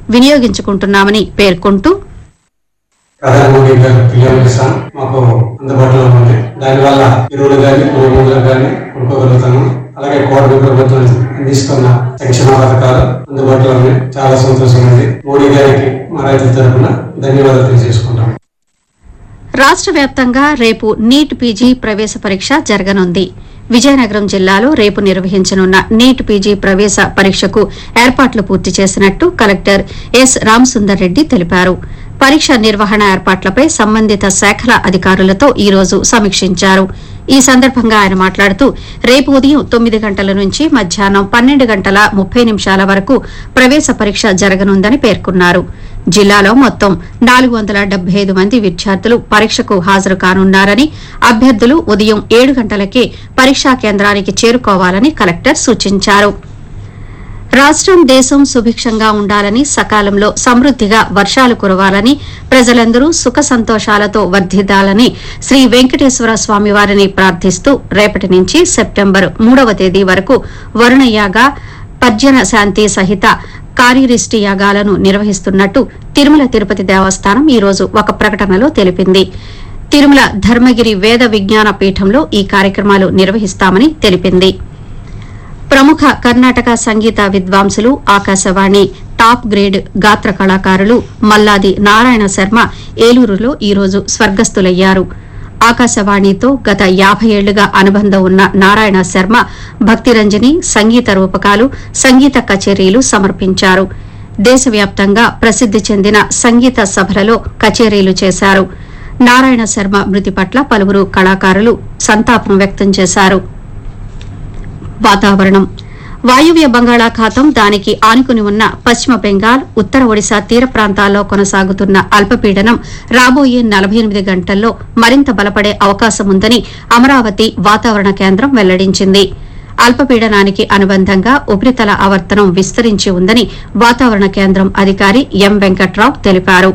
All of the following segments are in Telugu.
వినియోగించుకుంటున్నామని పేర్కొంటూ ప్రధానమంత్రి గారు పిఎం కిసాన్ మాకు అందుబాటులో ఉంది దానివల్ల ఎరువులు కానీ పురుగులు కానీ కొనుక్కోగలుగుతాము అలాగే కోటి ప్రభుత్వం అందిస్తున్న సంక్షేమ పథకాలు అందుబాటులో ఉన్నాయి చాలా సంతోషం ఉంది మోడీ గారికి మా రైతుల తరఫున ధన్యవాదాలు తెలియజేసుకుంటాం రాష్ట్ర వ్యాప్తంగా రేపు నీట్ పీజీ ప్రవేశ పరీక్ష జరగనుంది విజయనగరం జిల్లాలో రేపు నిర్వహించనున్న నీట్ పీజీ ప్రవేశ పరీక్షకు ఏర్పాట్లు పూర్తి చేసినట్టు కలెక్టర్ ఎస్ రామసుందర్ రెడ్డి తెలిపారు పరీక్ష నిర్వహణ ఏర్పాట్లపై సంబంధిత శాఖల అధికారులతో ఈ రోజు సమీక్షించారు ఈ సందర్భంగా ఆయన మాట్లాడుతూ రేపు ఉదయం తొమ్మిది గంటల నుంచి మధ్యాహ్నం పన్నెండు గంటల ముప్పై నిమిషాల వరకు ప్రవేశ పరీక్ష జరగనుందని పేర్కొన్నారు జిల్లాలో మొత్తం నాలుగు వందల డెబ్బై ఐదు మంది విద్యార్థులు పరీక్షకు హాజరు కానున్నారని అభ్యర్థులు ఉదయం ఏడు గంటలకే పరీక్షా కేంద్రానికి చేరుకోవాలని కలెక్టర్ సూచించారు రాష్ట్రం దేశం సుభిక్షంగా ఉండాలని సకాలంలో సమృద్దిగా వర్షాలు కురవాలని ప్రజలందరూ సుఖ సంతోషాలతో వర్ధిల్లాలని శ్రీ వెంకటేశ్వర స్వామి వారిని ప్రార్థిస్తూ రేపటి నుంచి సెప్టెంబర్ మూడవ తేదీ వరకు వరుణయాగ పర్జన శాంతి సహిత కార్యరిష్టి యాగాలను నిర్వహిస్తున్నట్టు తిరుమల తిరుపతి దేవస్థానం ఈ రోజు ఒక ప్రకటనలో తెలిపింది తిరుమల ధర్మగిరి వేద విజ్ఞాన పీఠంలో ఈ కార్యక్రమాలు నిర్వహిస్తామని తెలిపింది ప్రముఖ కర్ణాటక సంగీత విద్వాంసులు ఆకాశవాణి టాప్ గ్రేడ్ గాత్ర కళాకారులు మల్లాది నారాయణ శర్మ ఏలూరులో ఈరోజు స్వర్గస్థులయ్యారు ఆకాశవాణితో గత యాభై ఏళ్లుగా అనుబంధం ఉన్న నారాయణ శర్మ భక్తిరంజని సంగీత రూపకాలు సంగీత కచేరీలు సమర్పించారు దేశవ్యాప్తంగా ప్రసిద్ది చెందిన సంగీత సభలలో కచేరీలు చేశారు నారాయణ శర్మ మృతి పట్ల పలువురు కళాకారులు సంతాపం వ్యక్తం చేశారు వాతావరణం వాయువ్య బంగాళాఖాతం దానికి ఆనుకుని ఉన్న పశ్చిమ బెంగాల్ ఉత్తర ఒడిశా తీర ప్రాంతాల్లో కొనసాగుతున్న అల్పపీడనం రాబోయే నలభై ఎనిమిది గంటల్లో మరింత బలపడే అవకాశం ఉందని అమరావతి వాతావరణ కేంద్రం వెల్లడించింది అల్పపీడనానికి అనుబంధంగా ఉపరితల ఆవర్తనం విస్తరించి ఉందని వాతావరణ కేంద్రం అధికారి ఎం వెంకట్రావు తెలిపారు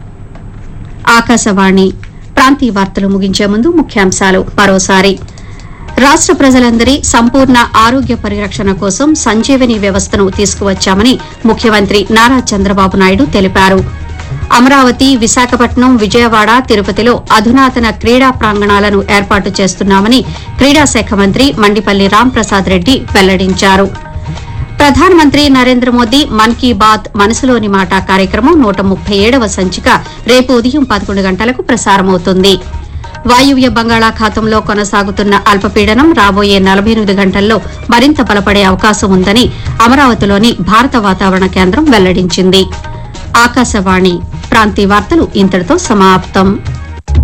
ఆకాశవాణి ప్రాంతీయ వార్తలు ముగించే ముందు ముఖ్యాంశాలు మరోసారి రాష్ట ప్రజలందరి సంపూర్ణ ఆరోగ్య పరిరక్షణ కోసం సంజీవని వ్యవస్థను తీసుకువచ్చామని ముఖ్యమంత్రి నారా చంద్రబాబు నాయుడు తెలిపారు అమరావతి విశాఖపట్నం విజయవాడ తిరుపతిలో అధునాతన క్రీడా ప్రాంగణాలను ఏర్పాటు చేస్తున్నామని క్రీడా శాఖ మంత్రి మండిపల్లి రాంప్రసాద్ రెడ్డి వెల్లడించారు ప్రధానమంత్రి నరేంద్ర మోదీ మన్ కీ బాత్ మనసులోని మాట కార్యక్రమం నూట ముప్పై ఏడవ సంచిక రేపు ఉదయం పదకొండు గంటలకు ప్రసారమవుతుంది వాయువ్య బంగాళాఖాతంలో కొనసాగుతున్న అల్పపీడనం రాబోయే నలభై ఎనిమిది గంటల్లో మరింత బలపడే అవకాశం ఉందని అమరావతిలోని భారత వాతావరణ కేంద్రం వెల్లడించింది ఆకాశవాణి ప్రాంతీయ వార్తలు ఇంతటితో సమాప్తం